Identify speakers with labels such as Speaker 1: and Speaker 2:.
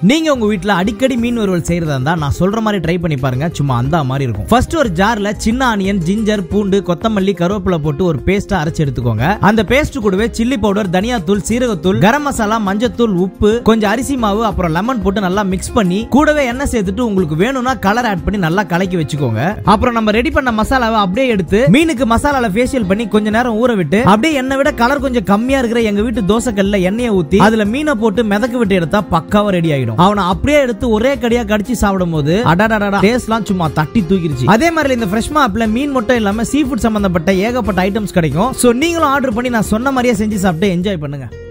Speaker 1: நீங்க உங்க வீட்ல அடிக்கடி மீன் வறுவல் செய்யறதா இருந்தா நான் சொல்ற மாதிரி ட்ரை பண்ணி பாருங்க சும்மா அந்த மாதிரி இருக்கும் ஃபர்ஸ்ட் ஒரு ஜார்ல சின்ன ஆனியன் ஜிஞ்சர் பூண்டு கொத்தமல்லி கருவேப்பிலை போட்டு ஒரு பேஸ்டா அரைச்சு எடுத்துக்கோங்க அந்த பேஸ்ட் கூடவே சில்லி பவுடர் தனியாத்தூள் சீரகத்தூள் கரம் மசாலா மஞ்சத்தூள் உப்பு கொஞ்சம் அரிசி மாவு அப்புறம் லெமன் போட்டு நல்லா மிக்ஸ் பண்ணி கூடவே எண்ணெய் சேர்த்துட்டு உங்களுக்கு வேணும்னா கலர் ஆட் பண்ணி நல்லா கலக்கி வச்சுக்கோங்க அப்புறம் நம்ம ரெடி பண்ண மசாலாவை அப்படியே எடுத்து மீனுக்கு மசாலால ஃபேஷியல் பண்ணி கொஞ்ச நேரம் ஊற விட்டு அப்படியே எண்ணெய் விட கலர் கொஞ்சம் கம்மியா இருக்கிற எங்க வீட்டு தோசைக்கல்ல எண்ணெயை ஊத்தி அதுல மீனை போட்டு மிதக்க விட்டு எடுத்தா பக்காவா ரெடி ஆயிடும் அவனை அப்படியே எடுத்து ஒரே கடியா கடிச்சு சாப்பிடும் போது அடடடடா டேஸ்ட்லாம் சும்மா தட்டி தூக்கிருச்சு அதே மாதிரி இந்த ஃப்ரெஷ் மாப்ல மீன் மட்டும் இல்லாம சீ ஃபுட் சம்பந்தப்பட்ட ஏகப்பட்ட ஐட்டம்ஸ் கிடைக்கும் சோ நீங்களும் ஆர்டர் பண்ணி நான் சொன்ன மாதிரியே செஞ்சு சாப்பிட்டு என்ஜாய் பண்ணுங்க